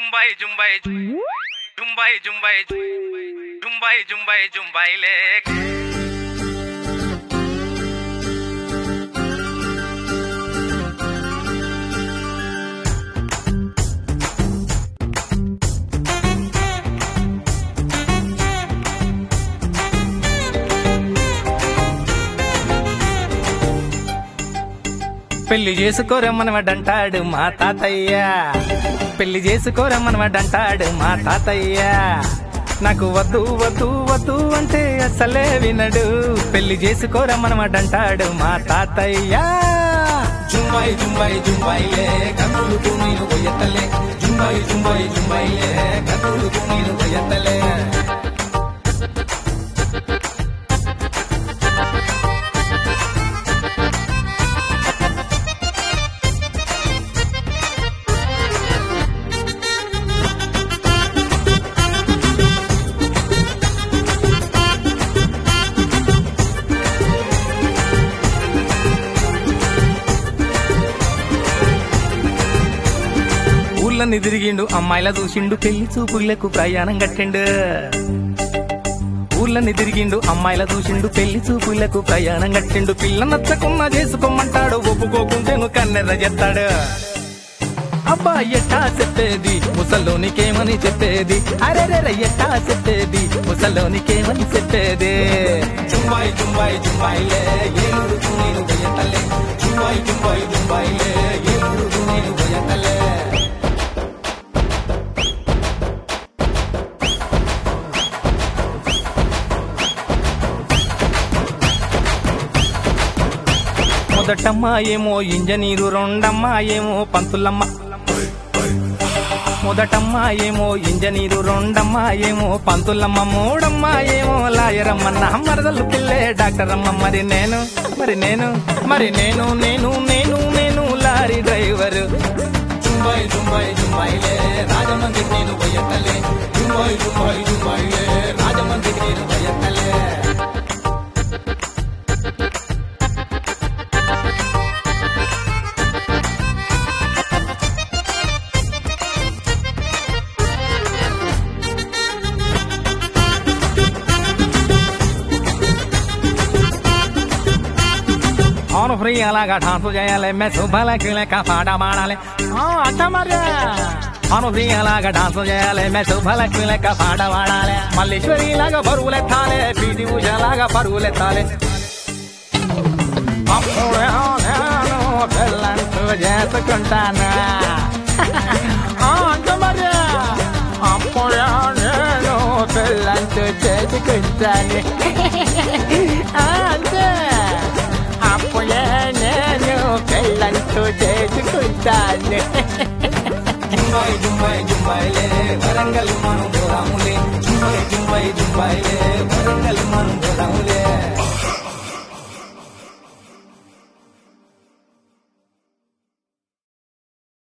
జుంబాయి జుంబాయి జుంబాయి జుంబాయి జుంబాయి జుంబాయి జుంబాయి లే పెళ్లి చేసుకోరమ్మనవాడంటాడు మా తాతయ్య పెళ్లి చేసుకోరమ్మనవాడంటాడు మా తాతయ్య నాకు వద్దు వద్దు వద్దు అంటే అసలే వినడు పెళ్లి చేసుకోరమ్మనవాడంటాడు మా తాతయ్య జుంబాయి జుంబాయి జుంబాయిలే కన్నులకు నేను కొయ్యతలే జుంబాయి జుంబాయి జుంబాయిలే కన్నులకు నేను కొయ్యతలే ఊళ్ళని తిరిగిండు అమ్మాయిల చూసిండు పెళ్లి చూపులకు ప్రయాణం కట్టిండు ఊళ్ళని తిరిగిండు అమ్మాయిల చూసిండు పెళ్లి చూపులకు ప్రయాణం కట్టిండు పిల్ల నచ్చకున్నా చేసుకోమంటాడు ఒప్పుకోకుంటేను కన్నెర్ర చెప్తాడు అబ్బా ఎట్టా చెప్పేది ముసలోనికేమని చెప్పేది అరెరెర ఎట్టా చెప్పేది ముసలోనికేమని చెప్పేది చుంబాయి చుంబాయి చుంబాయిలే ఏనుగు నేను పోయతలే చుంబాయి చుంబాయి చుంబాయిలే ఏనుగు నేను పోయతలే మొదటమ్మ ఏమో ఇంజనీరు రెండమ్మ ఏమో పంతులమ్మ మొదటమ్మ ఏమో ఇంజనీరు రెండమ్మ ఏమో పంతులమ్మ మూడమ్మ ఏమో లాయరమ్మ నా మరదలు పిల్లే డాక్టర్ అమ్మ మరి నేను మరి నేను మరి నేను నేను నేను నేను లారీ డ్రైవరు జుంబాయి జుంబాయి జుంబాయిలే రాజమండ్రి నేను పోయతలే జుంబాయి జుంబాయి జుంబాయిలే రాజమండ్రి నేను పోయతలే అవును ఫ్రీ అలాగా డాన్స్ చేయాలి మెస్ బలకి లెక్క పాట పాడాలి ఆ, అట్ట మరి అవును ఫ్రీ అలాగా డాన్స్ చేయాలి మెస్ బలకి లెక్క పాట పాడాలి మల్లేశ్వరి లాగా బరువులెత్తాలి పీటి ఉష లాగా పరుగులెత్తాలి అప్పుడే నేను పెళ్ళంటూ చేసుకుంటాను ఆ, అంట మరి అప్పుడే నేను పెళ్ళంటూ చేసుకుంటాను ఆ, అంతే అప్పుడే నేను పెళ్ళంటూ చేసుకుంటాను జుంబాయి జుంబాయి జుంబాయిలే వరంగల్ మనం పోరాములే జుంబాయి జుంబాయి జుంబాయిలే వరంగల్